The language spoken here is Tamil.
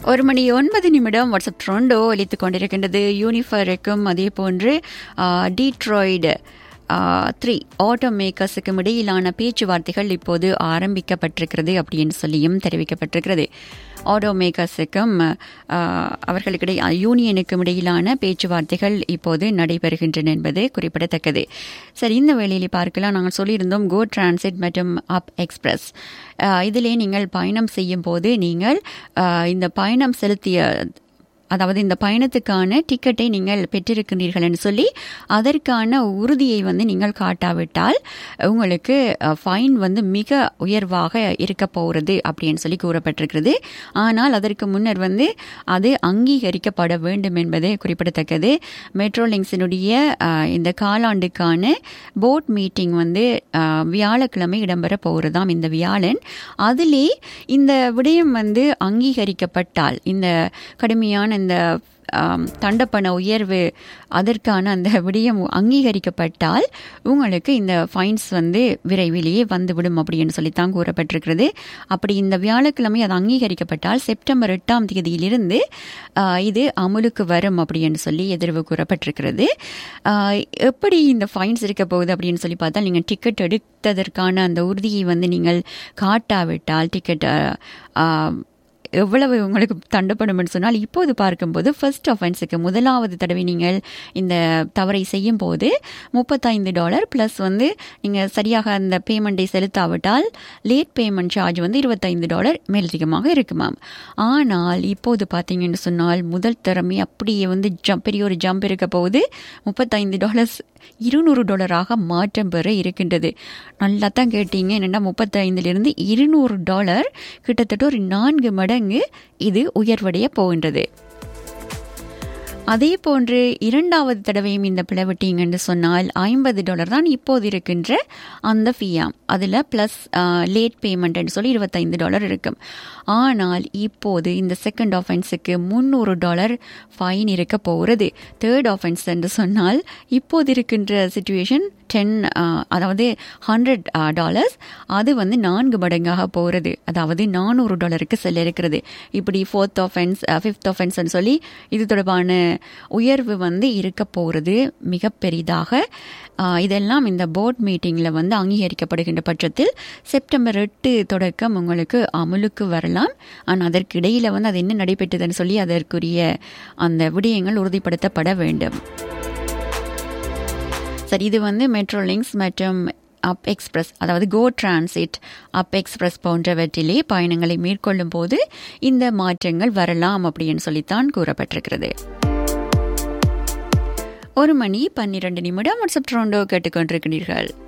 ஒரு மணி ஒன்பது நிமிடம் வாட்ஸ்அப் ட்ரோண்டோ ஒலித்துக் கொண்டிருக்கின்றது யூனிஃபருக்கும் அதே போன்று டீட்ராய்டு த்ரீ ஆட்டோ மேக்கர்ஸுக்கும் இடையிலான பேச்சுவார்த்தைகள் இப்போது ஆரம்பிக்கப்பட்டிருக்கிறது அப்படின்னு சொல்லியும் தெரிவிக்கப்பட்டிருக்கிறது ஆட்டோ மேக்கர்ஸுக்கும் அவர்களுக்கிடையே யூனியனுக்கும் இடையிலான பேச்சுவார்த்தைகள் இப்போது நடைபெறுகின்றன என்பது குறிப்பிடத்தக்கது சரி இந்த வேளையில் பார்க்கலாம் நாங்கள் சொல்லியிருந்தோம் கோ டிரான்சிட் மற்றும் அப் எக்ஸ்பிரஸ் இதிலே நீங்கள் பயணம் செய்யும் போது நீங்கள் இந்த பயணம் செலுத்திய அதாவது இந்த பயணத்துக்கான டிக்கெட்டை நீங்கள் பெற்றிருக்கிறீர்கள் என்று சொல்லி அதற்கான உறுதியை வந்து நீங்கள் காட்டாவிட்டால் உங்களுக்கு ஃபைன் வந்து மிக உயர்வாக இருக்க போகிறது அப்படின்னு சொல்லி கூறப்பட்டிருக்கிறது ஆனால் அதற்கு முன்னர் வந்து அது அங்கீகரிக்கப்பட வேண்டும் என்பது குறிப்பிடத்தக்கது மெட்ரோலிங்ஸினுடைய இந்த காலாண்டுக்கான போர்ட் மீட்டிங் வந்து வியாழக்கிழமை இடம்பெற போகிறதாம் இந்த வியாழன் அதிலே இந்த விடயம் வந்து அங்கீகரிக்கப்பட்டால் இந்த கடுமையான இந்த தண்டப்பண உயர்வு அதற்கான அந்த விடயம் அங்கீகரிக்கப்பட்டால் உங்களுக்கு இந்த ஃபைன்ஸ் வந்து விரைவிலேயே வந்துவிடும் அப்படின்னு சொல்லித்தான் கூறப்பட்டிருக்கிறது அப்படி இந்த வியாழக்கிழமை அது அங்கீகரிக்கப்பட்டால் செப்டம்பர் எட்டாம் தேதியிலிருந்து இது அமுலுக்கு வரும் அப்படின்னு சொல்லி எதிர்வு கூறப்பட்டிருக்கிறது எப்படி இந்த ஃபைன்ஸ் இருக்க போகுது அப்படின்னு சொல்லி பார்த்தா நீங்கள் டிக்கெட் எடுத்ததற்கான அந்த உறுதியை வந்து நீங்கள் காட்டாவிட்டால் டிக்கெட் எவ்வளவு உங்களுக்கு தண்டப்படும் சொன்னால் இப்போது பார்க்கும்போது ஃபர்ஸ்ட் அஃபென்ஸுக்கு முதலாவது தடவை நீங்கள் இந்த தவறை செய்யும் போது முப்பத்தைந்து டாலர் ப்ளஸ் வந்து நீங்கள் சரியாக அந்த பேமெண்ட்டை செலுத்தாவிட்டால் லேட் பேமெண்ட் சார்ஜ் வந்து இருபத்தைந்து டாலர் மேலதிகமாக இருக்குமாம் ஆனால் இப்போது பார்த்தீங்கன்னு சொன்னால் முதல் திறமை அப்படியே வந்து ஜம்ப் பெரிய ஒரு ஜம்ப் இருக்க போது முப்பத்தைந்து டாலர்ஸ் இருநூறு டாலராக மாற்றம் பெற இருக்கின்றது நல்லா தான் கேட்டீங்க என்னென்னா முப்பத்தைந்திலிருந்து இருநூறு டாலர் கிட்டத்தட்ட ஒரு நான்கு மடங்கு இது உயர்வடைய போகின்றது அதே போன்று இரண்டாவது தடவையும் இந்த பிளவிட்டீங்கன்னு சொன்னால் ஐம்பது டாலர் தான் இப்போது இருக்கின்ற அந்த ஃபீயாம் அதில் ப்ளஸ் லேட் பேமெண்ட்னு சொல்லி இருபத்தைந்து டாலர் இருக்கும் ஆனால் இப்போது இந்த செகண்ட் ஆஃபென்ஸுக்கு முந்நூறு டாலர் ஃபைன் இருக்க போகிறது தேர்ட் ஆஃபென்ஸ் என்று சொன்னால் இப்போது இருக்கின்ற சுச்சுவேஷன் டென் அதாவது ஹண்ட்ரட் டாலர்ஸ் அது வந்து நான்கு மடங்காக போகிறது அதாவது நானூறு டாலருக்கு செல்ல இருக்கிறது இப்படி ஃபோர்த் ஆஃபென்ஸ் ஃபிஃப்த் ஆஃபென்ஸ்ன்னு சொல்லி இது தொடர்பான உயர்வு வந்து இருக்க போகிறது மிக பெரிதாக இதெல்லாம் இந்த போர்ட் மீட்டிங்கில் வந்து அங்கீகரிக்கப்படுகின்ற பட்சத்தில் செப்டம்பர் எட்டு தொடக்கம் உங்களுக்கு அமலுக்கு வரலாம் ஆனால் அதற்கு இடையில் வந்து அது என்ன நடைபெற்றதுன்னு சொல்லி அதற்குரிய அந்த விடயங்கள் உறுதிப்படுத்தப்பட வேண்டும் சரி இது வந்து மெட்ரோ லிங்க்ஸ் மற்றும் அப் எக்ஸ்பிரஸ் அதாவது கோ டிரான்சிட் அப் எக்ஸ்பிரஸ் போன்றவற்றிலே பயணங்களை மேற்கொள்ளும் போது இந்த மாற்றங்கள் வரலாம் அப்படின்னு சொல்லித்தான் கூறப்பட்டிருக்கிறது ஒரு மணி பன்னிரண்டு நிமிடம் வாட்ஸ்அப் ட்ரோண்டோ கேட்டுக்கொண்டிருக்கிறீர்கள்